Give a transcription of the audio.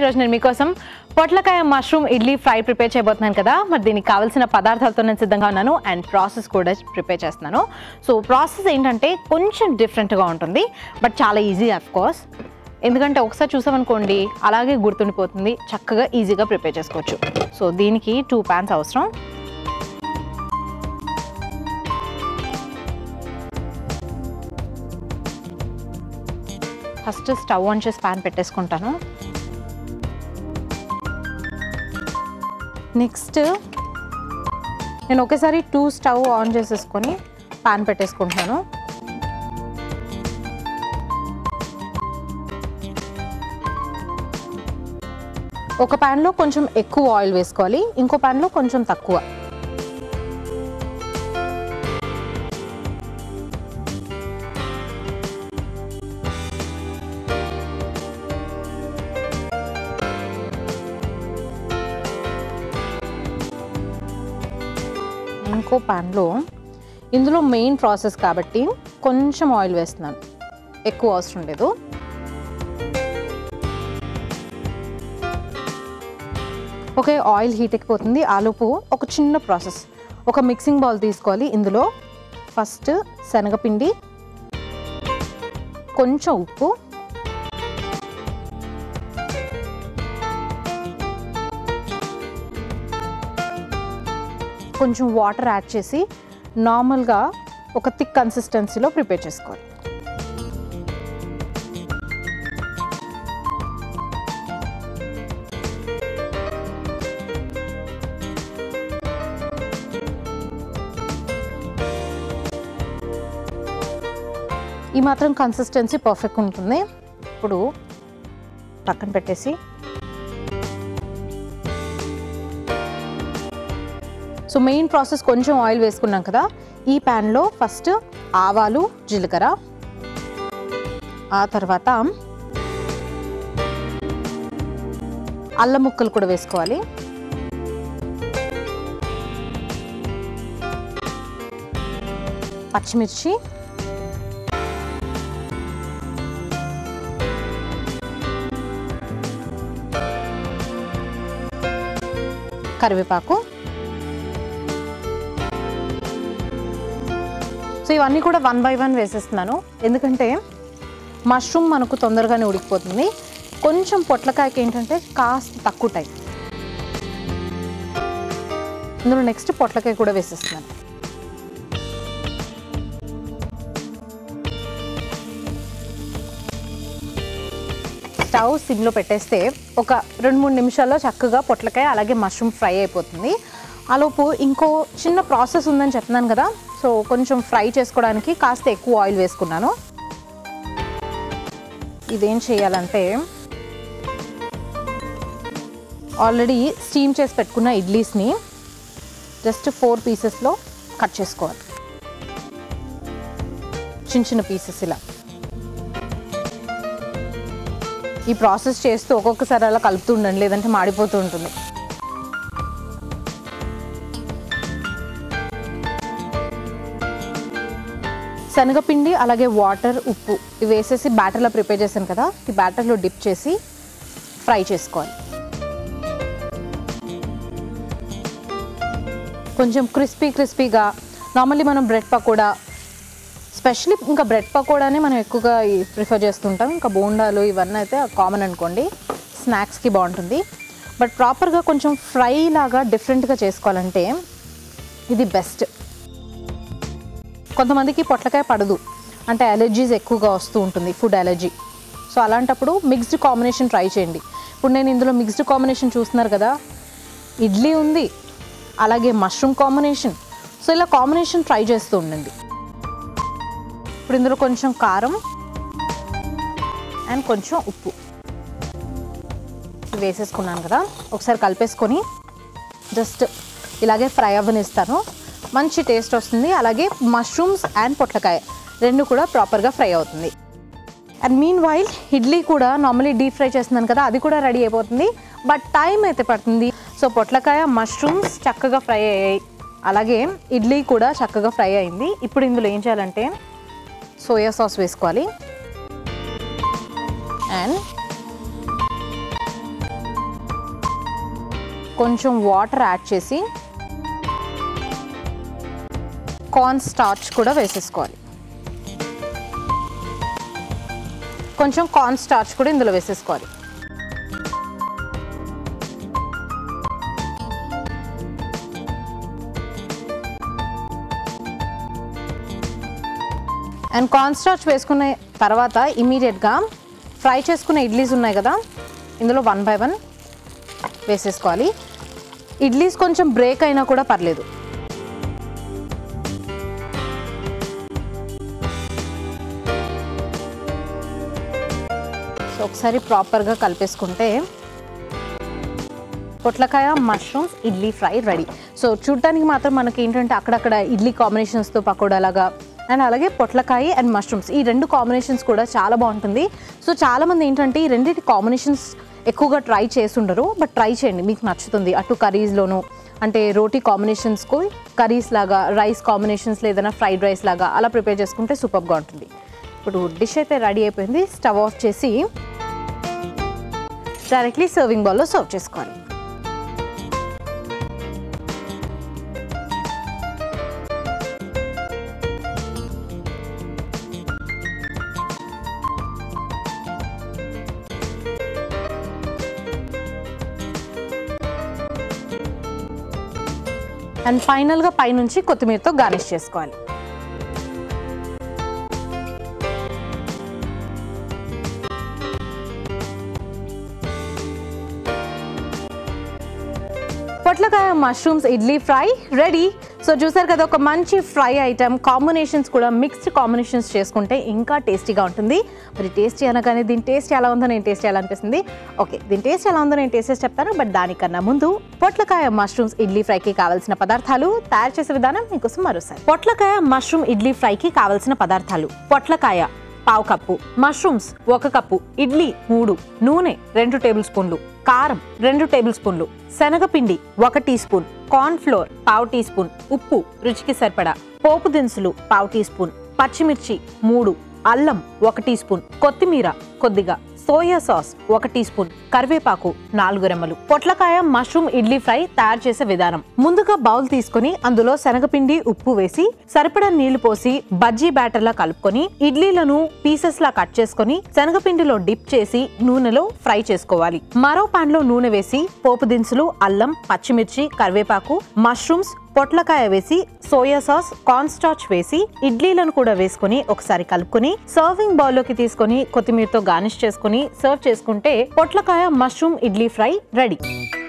ఈరోజు నేను మీకోసం పొట్లకాయ మష్రూమ్ ఇడ్లీ ఫ్రై ప్రిపేర్ చేయబోతున్నాను కదా మరి దీనికి కావాల్సిన పదార్థాలతో నేను సిద్ధంగా ఉన్నాను అండ్ ప్రాసెస్ కూడా ప్రిపేర్ చేస్తున్నాను సో ప్రాసెస్ ఏంటంటే కొంచెం డిఫరెంట్గా ఉంటుంది బట్ చాలా ఈజీ అఫ్ కోర్స్ ఎందుకంటే ఒకసారి చూసామనుకోండి అలాగే గుర్తుండిపోతుంది చక్కగా ఈజీగా ప్రిపేర్ చేసుకోవచ్చు సో దీనికి టూ ప్యాన్స్ అవసరం ఫస్ట్ స్టవ్ ఆన్ చేసి ప్యాన్ పెట్టేసుకుంటాను నెక్స్ట్ నేను ఒకేసారి టూ స్టవ్ ఆన్ చేసేసుకొని ప్యాన్ పెట్టేసుకుంటున్నాను ఒక ప్యాన్లో కొంచెం ఎక్కువ ఆయిల్ వేసుకోవాలి ఇంకో ప్యాన్లో కొంచెం తక్కువ ఇంకో ప్యాన్లో ఇందులో మెయిన్ ప్రాసెస్ కాబట్టి కొంచెం ఆయిల్ వేస్తున్నాను ఎక్కువ అవసరం లేదు ఓకే ఆయిల్ హీట్ ఎక్కిపోతుంది ఆలోపు ఒక చిన్న ప్రాసెస్ ఒక మిక్సింగ్ బౌల్ తీసుకోవాలి ఇందులో ఫస్ట్ శనగపిండి కొంచెం ఉప్పు కొంచెం వాటర్ యాడ్ చేసి నార్మల్గా ఒక థిక్ కన్సిస్టెన్సీలో ప్రిపేర్ చేసుకోవాలి ఈ మాత్రం కన్సిస్టెన్సీ పర్ఫెక్ట్ ఉంటుంది ఇప్పుడు పక్కన పెట్టేసి సో మెయిన్ ప్రాసెస్ కొంచెం ఆయిల్ వేసుకున్నాం కదా ఈ ప్యాన్లో ఫస్ట్ ఆవాలు జీలకర్ర ఆ తర్వాత అల్లం ముక్కలు కూడా వేసుకోవాలి పచ్చిమిర్చి కరివేపాకు సో ఇవన్నీ కూడా వన్ బై వన్ వేసేస్తున్నాను ఎందుకంటే మష్రూమ్ మనకు తొందరగానే ఉడికిపోతుంది కొంచెం పొట్లకాయకి ఏంటంటే కాస్త తక్కువ టైం ఇందులో నెక్స్ట్ పొట్లకాయ కూడా వేసేస్తున్నాను స్టవ్ సిమ్లో పెట్టేస్తే ఒక రెండు మూడు నిమిషాల్లో చక్కగా పొట్లకాయ అలాగే మష్రూమ్ ఫ్రై అయిపోతుంది ఆలోపు ఇంకో చిన్న ప్రాసెస్ ఉందని చెప్తున్నాను కదా సో కొంచెం ఫ్రై చేసుకోవడానికి కాస్త ఎక్కువ ఆయిల్ వేసుకున్నాను ఇదేం చేయాలంటే ఆల్రెడీ స్టీమ్ చేసి పెట్టుకున్న ఇడ్లీస్ని జస్ట్ ఫోర్ పీసెస్లో కట్ చేసుకోవాలి చిన్న చిన్న పీసెస్ ఇలా ఈ ప్రాసెస్ చేస్తూ ఒక్కొక్కసారి అలా కలుపుతూ ఉండండి లేదంటే మాడిపోతూ ఉంటుంది శనగపిండి అలాగే వాటర్ ఉప్పు ఇవి వేసేసి బ్యాటర్లో ప్రిపేర్ చేశాను కదా ఈ బ్యాటర్లో డిప్ చేసి ఫ్రై చేసుకోవాలి కొంచెం క్రిస్పీ క్రిస్పీగా నార్మల్లీ మనం బ్రెడ్ పకోడా స్పెషల్లీ ఇంకా బ్రెడ్ పకోడానే మనం ఎక్కువగా ప్రిఫర్ చేస్తుంటాం ఇంకా బోండాలు ఇవన్నీ అయితే కామన్ అనుకోండి స్నాక్స్కి బాగుంటుంది బట్ ప్రాపర్గా కొంచెం ఫ్రై లాగా డిఫరెంట్గా చేసుకోవాలంటే ఇది బెస్ట్ కొంతమందికి పొట్లకాయ పడదు అంటే అలర్జీస్ ఎక్కువగా వస్తూ ఉంటుంది ఫుడ్ అలర్జీ సో అలాంటప్పుడు మిక్స్డ్ కాంబినేషన్ ట్రై చేయండి ఇప్పుడు నేను ఇందులో మిక్స్డ్ కాంబినేషన్ చూస్తున్నారు కదా ఇడ్లీ ఉంది అలాగే మష్రూమ్ కాంబినేషన్ సో ఇలా కాంబినేషన్ ట్రై చేస్తూ ఉండండి ఇప్పుడు ఇందులో కొంచెం కారం అండ్ కొంచెం ఉప్పు వేసేసుకున్నాను కదా ఒకసారి కలిపేసుకొని జస్ట్ ఇలాగే ఫ్రై అవ్వనిస్తాను మంచి టేస్ట్ వస్తుంది అలాగే మష్రూమ్స్ అండ్ పొట్లకాయ రెండు కూడా ప్రాపర్గా ఫ్రై అవుతుంది అండ్ మీన్ వైల్ ఇడ్లీ కూడా నార్మలీ డీప్ ఫ్రై చేస్తున్నాను కదా అది కూడా రెడీ అయిపోతుంది బట్ టైం అయితే పడుతుంది సో పొట్లకాయ మష్రూమ్స్ చక్కగా ఫ్రై అయ్యాయి అలాగే ఇడ్లీ కూడా చక్కగా ఫ్రై అయింది ఇప్పుడు ఇందులో ఏం చేయాలంటే సోయా సాస్ వేసుకోవాలి అండ్ కొంచెం వాటర్ యాడ్ చేసి కార్న్ స్టార్చ్ కూడా వేసేసుకోవాలి కొంచెం కార్న్ స్టార్చ్ కూడా ఇందులో వేసేసుకోవాలి అండ్ కార్న్ స్టార్చ్ వేసుకున్న తర్వాత ఇమీడియట్గా ఫ్రై చేసుకున్న ఇడ్లీస్ ఉన్నాయి కదా ఇందులో వన్ బై వన్ వేసేసుకోవాలి ఇడ్లీస్ కొంచెం బ్రేక్ అయినా కూడా పర్లేదు సో ఒకసారి ప్రాపర్గా కలిపేసుకుంటే పొట్లకాయ mushrooms idli fry ready so చూడటానికి మాత్రం మనకి ఏంటంటే అక్కడక్కడ ఇడ్లీ కాంబినేషన్స్తో పకోడా లాగా అండ్ అలాగే పొట్లకాయ అండ్ మష్రూమ్స్ ఈ రెండు కాంబినేషన్స్ కూడా చాలా బాగుంటుంది సో చాలామంది ఏంటంటే ఈ రెండింటి కాంబినేషన్స్ ఎక్కువగా ట్రై చేస్తుండరు బట్ ట్రై చేయండి మీకు నచ్చుతుంది అటు కర్రీస్లోను అంటే రోటీ కాంబినేషన్స్కు కర్రీస్ లాగా రైస్ కాంబినేషన్స్ ఏదైనా ఫ్రైడ్ రైస్ లాగా అలా ప్రిపేర్ చేసుకుంటే సూపర్గా ఉంటుంది ఇప్పుడు డిష్ అయితే రెడీ అయిపోయింది స్టవ్ ఆఫ్ చేసి డైరెక్ట్లీ సర్వింగ్ బౌల్లో సర్వ్ చేసుకోవాలి అండ్ ఫైనల్గా పైనుంచి కొత్తిమీరతో గార్నిష్ చేసుకోవాలి పొట్లకాయ mushrooms idli fry ready so చూసారు కదా ఒక మంచి ఫ్రై ఐటమ్ కాంబినేషన్స్ కూడా మిక్స్డ్ కాంబినేషన్స్ చేసుకుంటే ఇంకా టేస్టీగా ఉంటుంది మరి టేస్టీ అనగానే దీని టేస్ట్ ఎలా ఉందో నేను టేస్ట్ చేయాలనిపిస్తుంది ఓకే దీని టేస్ట్ ఎలా ఉందో నేను టేస్ట్ చేసి చెప్తాను బట్ దానికన్నా ముందు పొట్లకాయ మష్రూమ్స్ ఇడ్లీ ఫ్రైకి కావాల్సిన పదార్థాలు తయారు చేసే విధానం మీకోసం మరోసారి పొట్లకాయ మష్రూమ్ ఇడ్లీ ఫ్రైకి కావాల్సిన పదార్థాలు పొట్లకాయ పావు కప్పు మష్రూమ్స్ ఒక కప్పు ఇడ్లీ మూడు నూనె రెండు టేబుల్ స్పూన్లు కారం రెండు టేబుల్ స్పూన్లు శనగపిండి ఒక టీ స్పూన్ కార్న్ ఫ్లోర్ పావు టీ స్పూన్ ఉప్పు రుచికి సరిపడా పోపు దినుసులు పావు టీ స్పూన్ పచ్చిమిర్చి మూడు అల్లం ఒక టీ స్పూన్ కొత్తిమీర కొద్దిగా సోయా సాస్ ఒక టీ స్పూన్ కరివేపాకు నాలుగు రెమ్మలు పొట్లకాయ మష్రూమ్ ఇడ్లీ ఫ్రై తయారు చేసే విధానం ముందుగా బౌల్ తీసుకొని అందులో శనగపిండి ఉప్పు వేసి సరిపడా నీళ్లు పోసి బజ్జీ బ్యాటర్ లా కలుపుకొని ఇడ్లీలను పీసెస్ లా కట్ చేసుకొని శనగపిండిలో డిప్ చేసి నూనెలో ఫ్రై చేసుకోవాలి మరో పాన్ లో నూనె వేసి పోపు దినుసులు అల్లం పచ్చిమిర్చి కరివేపాకు మష్రూమ్స్ పొట్లకాయ వేసి సోయా సాస్ కార్న్ స్టార్చ్ వేసి ఇడ్లీలను కూడా వేసుకొని ఒకసారి కలుపుకొని సర్వింగ్ బౌల్లోకి తీసుకొని కొత్తిమీరతో గార్నిష్ చేసుకొని సర్వ్ చేసుకుంటే పొట్లకాయ మష్రూమ్ ఇడ్లీ ఫ్రై రెడీ